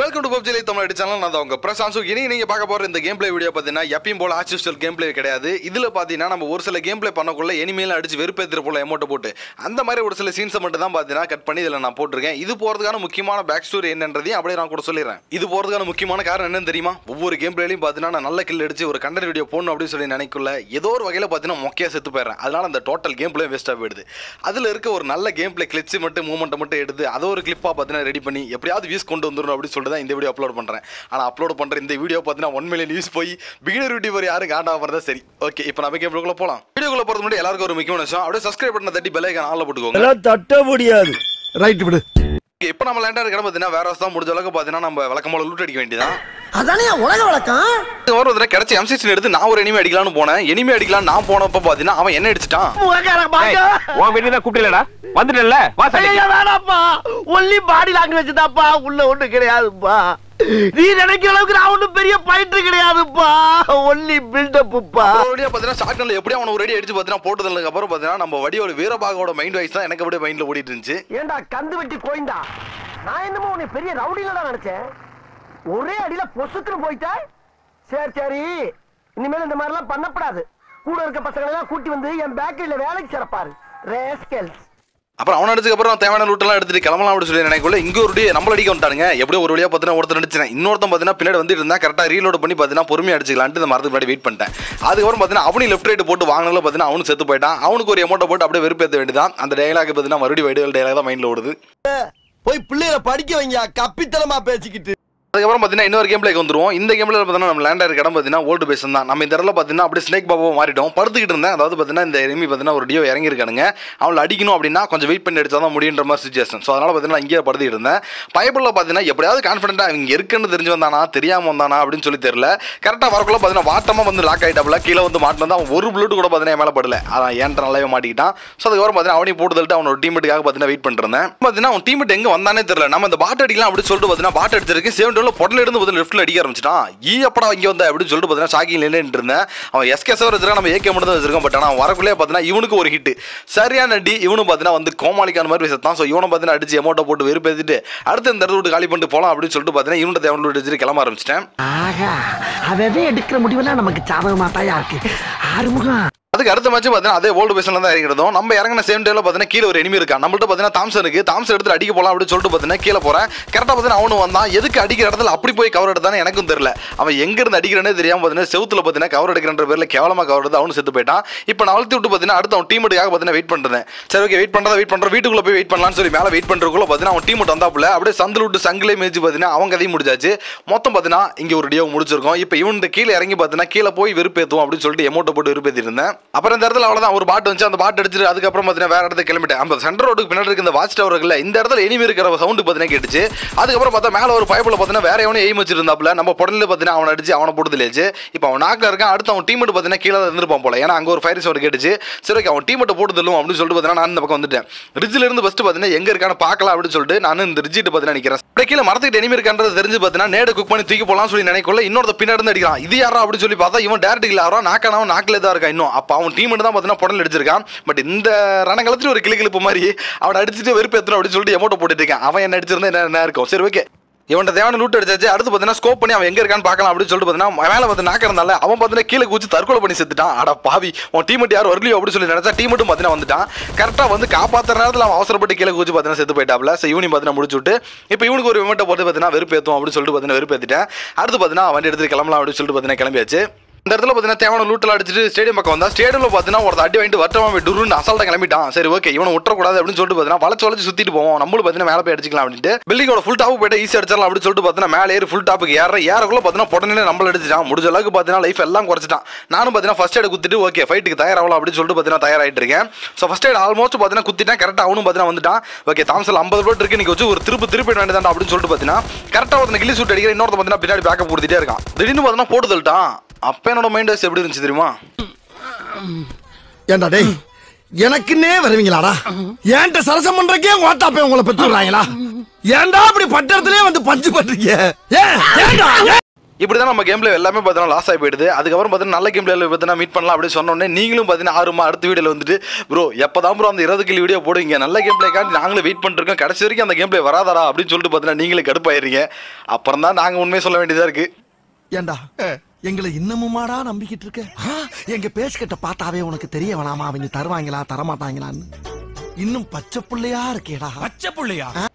Welcome to PUBG Tamil channel நான் தான் உங்க பிரசாந்த் இனி நீங்க பார்க்க போற இந்த கேம் பிளே வீடியோ பார்த்தீங்கன்னா எப்பயும் போல ஆர்டிஸ்டல் கேம் பிளே கிடையாது இதுல பாத்தீங்கன்னா நம்ம ஒரு சில கேம் பிளே பண்ணக்குள்ள எனிமேல அடிச்சு வெறுப்பேத்துற போல எமௌண்ட் போட்டு அந்த மாதிரி ஒரு சில சீன்ஸை மட்டும் தான் பாத்தீங்கன்னா கட் பண்ணி இதுல நான் போட்டிருக்கேன் இது போறதுக்கான முக்கியமான பேக் ஸ்டோரி என்னன்றதையும் அப்படியே நான் கூட சொல்லிடுறேன் இது போறதுக்கான முக்கியமான காரணம் என்னன்னு தெரியுமா ஒவ்வொரு கேம் பிளேலையும் பாத்தீங்கன்னா நான் நல்ல கில் அடிச்சு ஒரு கண்டென்ட் வீடியோ போடணும் அப்படின்னு சொல்லி நினைக்கல ஏதோ ஒரு வகையில பாத்தீங்கன்னா மொக்கையா செத்து போயிடுறேன் அதனால அந்த டோட்டல் கேம் பிளே வேஸ்டா போயிடுது அதுல இருக்க ஒரு நல்ல கேம் பிளே கிளிச்சு மட்டும் மூமெண்ட்டை மட்டும் எடுத்து அதை ஒரு கிளிப்பா பாத்தீங்கன்னா ரெடி பண்ணி எப்படியாவது வியூஸ் கொண்டு வந்துடணும் அப்படின்னு சொல்லிட்டு தான் இந்த வீடியோ அப்லோட் பண்றேன் ஆனா அப்லோட் பண்ற இந்த வீடியோ பார்த்தீங்கன்னா ஒன் மில்லியன் வியூஸ் போய் பிகினர் யூடியூபர் யாரும் காண்டாம இருந்தா சரி ஓகே இப்போ நம்ம கேம்குள்ள போலாம் வீடியோக்குள்ள போறது முன்னாடி எல்லாருக்கும் ஒரு முக்கியமான விஷயம் அப்படியே சப்ஸ்கிரைப் பண்ண தட்டி பெல் ஐக்கான் ஆல்ல போட்டுக்கோங்க எல்லாம் தட்ட முடியாது ரைட் விடு இப்போ நம்ம லேண்டா இருக்கிற பார்த்தீங்கன்னா வேற தான் முடிஞ்ச அளவுக்கு பார்த்தீங்கன்னா நம்ம வழக்கமான லூட் அடிக்க வேண்டியதான் அதானே உலக வழக்கம் ஒரு தடவை கிடைச்ச எம்சிசி எடுத்து நான் ஒரு எனிமே அடிக்கலாம்னு போனேன் எனிமே அடிக்கலாம் நான் போனப்ப பார்த்தீங்கன்னா அவன் என்ன அடிச்சிட்டான் உன் வீட்டுக்கு தான் கூப்பிடலடா வந்துட்டல வா சண்டைக்கு. வேணாப்பா ஒன்லி பாடி லாங்குவேஜ் தான்ப்பா உள்ள ஒண்ணு கிடையாதுப்பா நீ நினைக்கிற அளவுக்கு நான் ஒண்ணும் பெரிய பயிற்று கிடையாதுப்பா ஒன்லி பில்டப்புப்பா ஒரு வழியா பார்த்தீங்கன்னா ஷார்ட்கன்ல எப்படியும் அவனை ஒரு அடி அடிச்சு பார்த்தீங்கன்னா போட்டதுக்கு அப்புறம் பார்த்தீங்கன்னா நம்ம வடிவோட வீரபாகோட மைண்ட் வாய்ஸ் தான் எனக்கு அப்படியே மைண்ட்ல ஓடிட்டு இருந்துச்சு ஏண்டா கந்து வெட்டி கோயந்தா நான் என்னமோ உன்னை பெரிய ரவுடிலடா நினைச்சேன் ஒரே அடியில பொசுக்குன்னு போயிட்ட சரி சரி இனிமேல் இந்த மாதிரிலாம் பண்ணக்கூடாது கூட இருக்க பசங்களை எல்லாம் கூட்டி வந்து என் பேக்கரியில வேலைக்கு சிறப்பாரு ரேஸ்கெல்ஸ் அப்புறம் அவன் அடிச்சதுக்கு அப்புறம் தேவையான லூட்டெல்லாம் எடுத்துட்டு கிளம்பலாம் அப்படின்னு சொல்லி நினைக்கல இங்க ஒரு டே நம்மள அடிக்க வந்துட்டானுங்க எப்படியோ ஒரு வழியா பார்த்தீங்கன்னா ஒருத்தர் அடிச்சேன் இன்னொருத்தன் பார்த்தீங்கன்னா பின்னாடி வந்துட்டு இருந்தா கரெக்டாக ரீலோட் பண்ணி பார்த்தீங்கன்னா பொறுமையா அடிச்சுக்கலான்ட்டு இந்த மரத்துக்கு முன்னாடி வெயிட் பண்ணிட்டேன் அதுக்கப்புறம் பார்த்தீங்கன்னா அவனு லெஃப்ட் ரைட் போட்டு வாங்கினால பார்த்தீங்கன்னா அவனு செத்து போயிட்டான் அவனுக்கு ஒரு அமௌண்ட்டை போட்டு அப்படியே வெறுப்பேற்ற வேண்டியதான் அந்த டயலாக் பார்த்தீங்கன்னா மறுபடியும் வைடுவல் டயலாக் தான் மைண்ட்ல ஓடுது போய் பிள்ளைகளை படிக்க வைங்க கப்பித்தனமா பேசிக்கிட்டு அதுக்கப்புறம் பார்த்தீங்கன்னா இன்னொரு கேம் பிளேக்கு வந்துருவோம் இந்த கேம்ல பார்த்தீங்கன்னா நம்ம லேண்ட் இருக்க இடம் பார்த்தீங்கன்னா ஓல்டு பேஸ் தான் நம்ம இந்த இடத்துல பார்த்தீங்கன்னா அப்படியே ஸ்னேக் பாபாவை மாறிட்டோம் படுத்துக்கிட்டு இருந்தேன் அதாவது பார்த்தீங்கன்னா இந்த எனிமி பார்த்தீங்கன்னா ஒரு டியோ இறங்கியிருக்கானுங்க அவளை அடிக்கணும் அப்படின்னா கொஞ்சம் வெயிட் பண்ணி அடிச்சா தான் முடியுன்ற மாதிரி சுச்சுவேஷன் ஸோ அதனால பார்த்தீங்கன்னா இங்கேயே படுத்துக்கிட்டு இருந்தேன் பைபிளில் பார்த்தீங்கன்னா எப்படியாவது கான்ஃபிடென்ட்டாக இங்கே இருக்குன்னு தெரிஞ்சு வந்தானா தெரியாமல் வந்தானா அப்படின்னு சொல்லி தெரியல கரெக்டாக வரக்குள்ள பார்த்தீங்கன்னா வாட்டமாக வந்து லாக் ஆகிட்டாப்ல கீழே வந்து மாட்டினா அவன் ஒரு ப்ளூட்டு கூட பார்த்தீங்கன்னா என் மேலே படல அதான் ஏன்ட்ட நல்லாவே மாட்டிக்கிட்டான் ஸோ அதுக்கப்புறம் பார்த்தீங்கன்னா அவனையும் போட்டு தள்ளிட்டு அவனோட டீமெட்டுக்காக பார்த்தீங்கன்னா வெயிட் பண்ணிருந்தேன் பார்த்தீங்கன்னா அவன் டீமெட் எங்கே வந்தானே தெரியல நம்ம இந்த பாட் அடிக்கலாம் அப்படின்னு சொல்லிட்டு பார்த்தீங்கன்னா பாட் அடிச்சிருக்கு செவன் டோல பொடல இருந்து பார்த்தீங்கன்னா லெஃப்ட்ல அடிக்க ஆரம்பிச்சிட்டான் ஈ எப்படா இங்கே வந்த அப்படின்னு சொல்லிட்டு பார்த்தீங்கன்னா ஷாக்கிங் நின்றுட்டு இருந்தேன் அவன் எஸ்கே சவர் வச்சிருக்கான் நம்ம ஏகே மட்டும் தான் வச்சிருக்கோம் பட் ஆனால் வரக்குள்ளே பார்த்தீங்கன்னா இவனுக்கு ஒரு ஹிட் சரியான அடி இவனும் பார்த்தீங்கன்னா வந்து கோமாளிக்கான மாதிரி பேசத்தான் ஸோ இவனை பார்த்தீங்கன்னா அடிச்சு அமௌண்ட்டை போட்டு வெறுப்பேற்றிட்டு அடுத்து இந்த இடத்த விட்டு காலி பண்ணிட்டு போகலாம் அப்படின்னு சொல்லிட்டு பார்த்தீங்கன்னா இவன்ட்ட தேவன் அடிச்சுட்டு கிளம்ப ஆரம்பிச்சிட்டேன் ஆகா அவவே எடுக்கிற முடிவெல்லாம் நமக்கு சாதகமா தாயா இருக்கு ஆறுமுகம் அதுக்கு அடுத்த மேட்ச் பார்த்தீங்கன்னா அதே ஓல்டு பேசல தான் இறங்கிறதும் நம்ம இறங்கின சேம் டேல பார்த்தீங்கன்னா கீழே ஒரு எனிமி இருக்கா நம்மள்ட்ட பார்த்தீங்கன்னா தாம்சனுக்கு தாம்சன் எடுத்து அடிக்க போலாம் அப்படின்னு சொல்லிட்டு பார்த்தீங்கன்னா கீழே போறேன் கரெக்டாக பார்த்தீங்கன்னா அவனு வந்தான் எதுக்கு அடிக்கிற இடத்துல அப்படி போய் கவர் எடுத்தானே எனக்கும் தெரியல அவன் எங்க இருந்து அடிக்கிறனே தெரியாம பார்த்தீங்கன்னா செவுத்துல பார்த்தீங்கன்னா கவர் எடுக்கிறன்ற பேர்ல கேவலமா கவர் எடுத்து அவனு செத்து போயிட்டான் இப்போ நான் அழுத்தி விட்டு பார்த்தீங்கன்னா அடுத்து அவன் டீமுக்காக பார்த்தீங்கன்னா வெயிட் பண்றேன் சரி ஓகே வெயிட் பண்றதா வெயிட் பண்றோம் வீட்டுக்குள்ள போய் வெயிட் பண்ணலாம்னு சொல்லி மேலே வெயிட் பண்றதுக்குள்ள பார்த்தீங்கன்னா அவன் டீம் வந்தாப்புல அப்படியே சந்தில் விட்டு சங்கிலே மேய்ச்சி பார்த்தீங்கன்னா அவன் கதையும் முடிஞ்சாச்சு மொத்தம் பார்த்தீங்கன்னா இங்க ஒரு டியோ முடிச்சிருக்கோம் இப்போ இவன் கீழே இறங்கி பார்த்தீங்கன்னா கீழே போய் வெறுப்பேத்துவோம் அப்படின்னு சொல்லிட்டு எமௌண்ட்டை போட்டு வெறுப்பேத்தி இருந்தேன் அப்புறம் இந்த இடத்துல அவ்வளவுதான் ஒரு பாட்டு வந்துச்சு அந்த பாட்டு அடிச்சிட்டு அதுக்கப்புறம் பார்த்தீங்கன்னா வேற இடத்துக்கு கிளம்பிட்டேன் அந்த சென்டர் ரோடுக்கு பின்னாடி இருக்க இந்த வாட்ச் டவர் இருக்குல்ல இந்த இடத்துல எனிமி இருக்கிற சவுண்டு பார்த்தீங்கன்னா கேட்டுச்சு அதுக்கப்புறம் பார்த்தா மேலே ஒரு பைப்பில் பார்த்தீங்கன்னா வேற எவனும் எய்ம் வச்சிருந்தாப்புல நம்ம புடலில் பார்த்தீங்கன்னா அவனை அடிச்சு அவனை போட்டு இல்லையாச்சு இப்போ அவன் நாக்கில் இருக்கான் அடுத்து அவன் டீமெட் பார்த்தீங்கன்னா கீழே தான் இருந்திருப்பான் போல ஏன்னா அங்கே ஒரு ஃபயர் சவுண்ட் கேட்டுச்சு சரி ஓகே அவன் டீமெட்டை போட்டு தள்ளும் அப்படின்னு சொல்லிட்டு பார்த்தீங்கன்னா நான் இந்த பக்கம் வந்துட்டேன் ரிட்ஜில் இருந்து ஃபஸ்ட்டு பார்த்தீங்கன்னா எங்க இருக்கான்னு பார்க்கலாம் அப்படின்னு சொல்லிட்டு நான் இந்த ரிட்ஜிட்டு பார்த்தீங்கன்னா நிற்கிறேன் அப்படியே கீழே மரத்துக்கு எனிமி இருக்கான்றது தெரிஞ்சு பார்த்தீங்கன்னா நேடு குக் பண்ணி தூக்கி போகலாம்னு சொல்லி நினைக்கல இன்னொருத்த பின்னாடி இருந்து அடிக்கிறான் இது யாரா அப்படின்னு சொல்லி பார்த்தா இவன் டேரக்ட் இல்லை யாரோ நாக்கானவன் நாக்கிலே தான் இருக்கான் இன்னும் அப்போ அவன் டீம் தான் பார்த்தீங்கன்னா புடல் அடிச்சிருக்கான் பட் இந்த ரணங்களத்துல ஒரு கிளி கிளிப்பு மாதிரி அவனை அடிச்சுட்டு வெறுப்பேற்றணும் அப்படின்னு சொல்லிட்டு எமௌண்ட் போட்டுட்டு இருக்கான் அவன் என்ன அடிச்சிருந்தா என்ன என்ன இருக்கும் சரி ஓகே இவன்ட்ட தேவையான லூட் அடிச்சாச்சு அடுத்து பார்த்தீங்கன்னா ஸ்கோப் பண்ணி அவன் எங்க இருக்கான்னு பார்க்கலாம் அப்படின்னு சொல்லிட்டு பார்த்தீங்கன்னா மேலே பார்த்து நாக்க இருந்தால அவன் பார்த்தீங்கன்னா கீழே குச்சி தற்கொலை பண்ணி செத்துட்டான் அட பாவி உன் டீம் யார் வரலையோ அப்படின்னு சொல்லி நினைச்சா டீம் மட்டும் பார்த்தீங்கன்னா வந்துட்டான் கரெக்டாக வந்து காப்பாற்றுற நேரத்தில் அவன் அவசரப்பட்டு கீழே குச்சி பார்த்தீங்கன்னா செத்து போயிட்டாப்ல ஸோ இவனி பார்த்தீங்கன்னா முடிச்சு விட்டு இப்போ இவனுக்கு ஒரு விமட்டை போட்டு பார்த்தீங்கன்னா வெறுப்பேற்றும் அப்படின்னு சொல்லிட்டு பார்த்தீங்கன்னா வெறுப்பேற்றிட்டேன் அடுத்து பார்த்தீங்கன்னா வண்டி எடுத்து கிளம்பலாம் அப்படின்னு சொல்லிட்டு பார்த்தீங்கன்னா கிளம்பியாச்சு இந்த இடத்துல பார்த்தீங்கன்னா தேவையான லூட்டெல்லாம் அடிச்சுட்டு ஸ்டேடியம் பக்கம் வந்தா ஸ்டேடியம்ல பார்த்தீங்கன்னா ஒரு அடி வாங்கிட்டு வட்டமா டுருன்னு அசால்ட்டா கிளம்பிட்டான் சரி ஓகே இவனை விட்டுறக்கூடாது அப்படின்னு சொல்லிட்டு பார்த்தீங்கன்னா வளைச்சு வளைச்சு சுத்திட்டு போவோம் நம்மளும் பார்த்தீங்கன்னா மேலே போய் அடிச்சிக்கலாம் அப்படின்ட்டு பில்டிங்கோட ஃபுல் டாப் போயிட்டு ஈஸி அடிச்சிடலாம் அப்படின்னு சொல்லிட்டு பார்த்தீங்கன்னா மேலே ஏறி ஃபுல் டாப்புக்கு ஏற ஏறக்குள்ள பார்த்தீங்கன்னா பொடனே நம்மள அடிச்சிட்டான் முடிஞ்ச அளவுக்கு பார்த்தீங்கன்னா லைஃப் எல்லாம் குறைச்சிட்டான் நானும் பார்த்தீங்கன்னா ஃபர்ஸ்ட் எய்ட் குத்திட்டு ஓகே ஃபைட்டுக்கு தயாராகலாம் அப்படின்னு சொல்லிட்டு பார்த்தீங்கன்னா தயாராகிட்டு இருக்கேன் ஸோ ஃபர்ஸ்ட் எய்ட் ஆல்மோஸ்ட் பார்த்தீங்கன்னா குத்திட்டேன் கரெக்டாக அவனும் பார்த்தீங்கன்னா வந்துட்டான் ஓகே தாம்சல் ஐம்பது ரூபாய் இருக்கு நீங்க வச்சு ஒரு திருப்பு திருப்பி வேண்டியதான் அப்படின்னு சொல்லிட்டு பார்த்தீங்கன்னா கரெக்டாக ஒருத்தன் கிளி சூட் அடிக்கிற இன்னொருத்த பார்த்தீங்கன்னா பின்னாடி பேக்கப் கொடுத்துட்டே இருக்கான் திடீர்னு பார்த்தீங்கன்னா போட்டு தள்ளிட்டான் அப்போ என்னோட மைண்ட் வாய்ஸ் எப்படி இருந்துச்சு தெரியுமா ஏண்டா டேய் எனக்குன்னே வருவீங்களாடா ஏன்ட்ட சரசம் பண்றக்கே ஓட்டாப்பே உங்களை பெற்றுறாங்களா ஏன்டா அப்படி பட்டத்திலே வந்து பஞ்சு பண்றீங்க ஏன் ஏன்டா ஏன்? இப்படி தான் நம்ம கேம் பிளே எல்லாமே பார்த்தீங்கன்னா லாஸ் ஆகி போயிடுது அதுக்கப்புறம் பார்த்தீங்கன்னா நல்ல கேம் பிளே பார்த்தீங்கன்னா மீட் பண்ணலாம் அப்படின்னு சொன்னோடனே நீங்களும் பார்த்தீங்கன்னா ஆறுமா அடுத்த வீடியோவில் வந்துட்டு ப்ரோ எப்போ தான் ப்ரோ அந்த இருபது கிலோ வீடியோ போடுவீங்க நல்ல கேம் பிளேக்காண்டி நாங்களும் வெயிட் பண்ணிருக்கோம் கடைசி வரைக்கும் அந்த கேம் பிளே வராதாரா அப்படின்னு சொல்லிட்டு பார்த்தீங்கன்னா நீங்களே கடுப்பாயிருங்க அப்புறம் தான் நாங்கள் உண்மையை சொல்ல வேண்டியதாக இருக்குது ஏண்டா எங்களை இன்னமுமாடா நம்பிக்கிட்டு இருக்க ஆ, எங்க பேசிக்கிட்ட பார்த்தாவே உனக்கு தெரிய வேணாமா அவங்க தருவாங்களா தரமாட்டாங்களான்னு இன்னும் பச்சை புள்ளையா இருக்கேடா பச்சை புள்ளையா